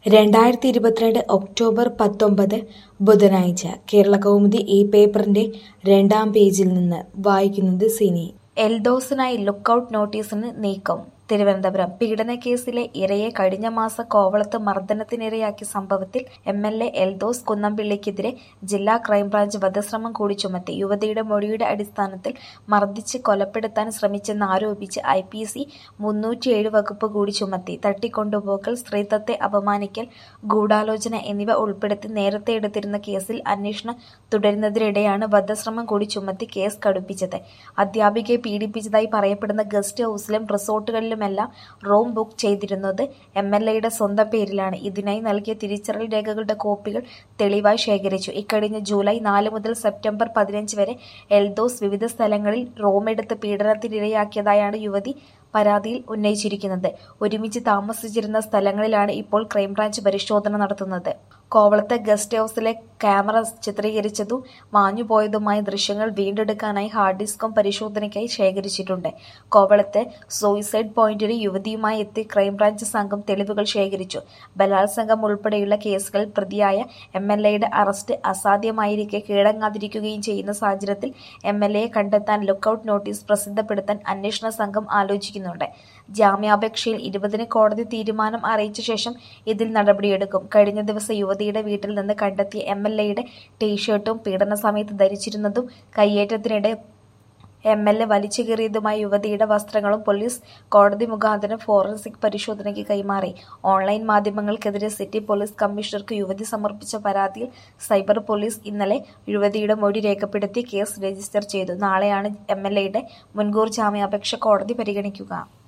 രണ്ടായിരത്തി ഇരുപത്തിരണ്ട് ഒക്ടോബർ പത്തൊമ്പത് ബുധനാഴ്ച കേരളകൗമുദി ഈ പേപ്പറിന്റെ രണ്ടാം പേജിൽ നിന്ന് വായിക്കുന്നത് സിനി എൽദോസിനായി ലുക്കൌട്ട് നോട്ടീസിന് നീക്കം തിരുവനന്തപുരം പീഡനക്കേസിലെ ഇരയെ കഴിഞ്ഞ മാസം കോവളത്ത് മർദ്ദനത്തിനിരയാക്കിയ സംഭവത്തിൽ എം എൽ എ എൽദോസ് കുന്നംപിള്ളിക്കെതിരെ ജില്ലാ ക്രൈംബ്രാഞ്ച് വധശ്രമം കൂടി ചുമത്തി യുവതിയുടെ മൊഴിയുടെ അടിസ്ഥാനത്തിൽ മർദ്ദിച്ച് കൊലപ്പെടുത്താൻ ശ്രമിച്ചെന്ന് ആരോപിച്ച് ഐ പി സി മുന്നൂറ്റിയേഴ് വകുപ്പ് കൂടി ചുമത്തി തട്ടിക്കൊണ്ടുപോകൽ സ്ത്രീത്വത്തെ അപമാനിക്കൽ ഗൂഢാലോചന എന്നിവ ഉൾപ്പെടുത്തി നേരത്തെ എടുത്തിരുന്ന കേസിൽ അന്വേഷണം തുടരുന്നതിനിടെയാണ് വധശ്രമം കൂടി ചുമത്തി കേസ് കടുപ്പിച്ചത് അധ്യാപികയെ പീഡിപ്പിച്ചതായി പറയപ്പെടുന്ന ഗസ്റ്റ് ഹൌസിലും റിസോർട്ടുകളിലുമെല്ലാം റൂം ബുക്ക് ചെയ്തിരുന്നത് എം എൽ എയുടെ സ്വന്തം പേരിലാണ് ഇതിനായി നൽകിയ തിരിച്ചറിയൽ രേഖകളുടെ കോപ്പികൾ തെളിവായി ശേഖരിച്ചു ഇക്കഴിഞ്ഞ ജൂലൈ നാല് മുതൽ സെപ്റ്റംബർ പതിനഞ്ച് വരെ എൽദോസ് വിവിധ സ്ഥലങ്ങളിൽ റൂമെടുത്ത് പീഡനത്തിനിരയാക്കിയതായാണ് യുവതി പരാതിയിൽ ഉന്നയിച്ചിരിക്കുന്നത് ഒരുമിച്ച് താമസിച്ചിരുന്ന സ്ഥലങ്ങളിലാണ് ഇപ്പോൾ ക്രൈംബ്രാഞ്ച് പരിശോധന നടത്തുന്നത് കോവളത്തെ ഗസ്റ്റ് ഹൌസിലെ ക്യാമറ ചിത്രീകരിച്ചതും മാഞ്ഞുപോയതുമായ ദൃശ്യങ്ങൾ വീണ്ടെടുക്കാനായി ഹാർഡ് ഡിസ്കും പരിശോധനയ്ക്കായി ശേഖരിച്ചിട്ടുണ്ട് കോവളത്തെ സൂയിസൈഡ് പോയിന്റിൽ യുവതിയുമായി എത്തി ക്രൈംബ്രാഞ്ച് സംഘം തെളിവുകൾ ശേഖരിച്ചു ബലാത്സംഗം ഉൾപ്പെടെയുള്ള കേസുകളിൽ പ്രതിയായ എം എൽ എയുടെ അറസ്റ്റ് അസാധ്യമായിരിക്കെ കീഴടങ്ങാതിരിക്കുകയും ചെയ്യുന്ന സാഹചര്യത്തിൽ എം എൽ എയെ കണ്ടെത്താൻ ലുക്കൌട്ട് നോട്ടീസ് പ്രസിദ്ധപ്പെടുത്താൻ അന്വേഷണ സംഘം ആലോചിക്കുന്നുണ്ട് ജാമ്യാപേക്ഷയിൽ ഇരുപതിന് കോടതി തീരുമാനം അറിയിച്ച ശേഷം ഇതിൽ നടപടിയെടുക്കും കഴിഞ്ഞ ദിവസം യുവതിയുടെ വീട്ടിൽ നിന്ന് കണ്ടെത്തിയ എം എൽ എയുടെ ടീഷർട്ടും പീഡന സമയത്ത് ധരിച്ചിരുന്നതും കയ്യേറ്റത്തിനിടെ എം എൽ എ വലിച്ചു കീറിയതുമായ യുവതിയുടെ വസ്ത്രങ്ങളും പോലീസ് കോടതി മുഖാന്തരം ഫോറൻസിക് പരിശോധനയ്ക്ക് കൈമാറി ഓൺലൈൻ മാധ്യമങ്ങൾക്കെതിരെ സിറ്റി പോലീസ് കമ്മീഷണർക്ക് യുവതി സമർപ്പിച്ച പരാതിയിൽ സൈബർ പോലീസ് ഇന്നലെ യുവതിയുടെ മൊഴി രേഖപ്പെടുത്തി കേസ് രജിസ്റ്റർ ചെയ്തു നാളെയാണ് എം എൽ എയുടെ മുൻകൂർ ജാമ്യാപേക്ഷ കോടതി പരിഗണിക്കുക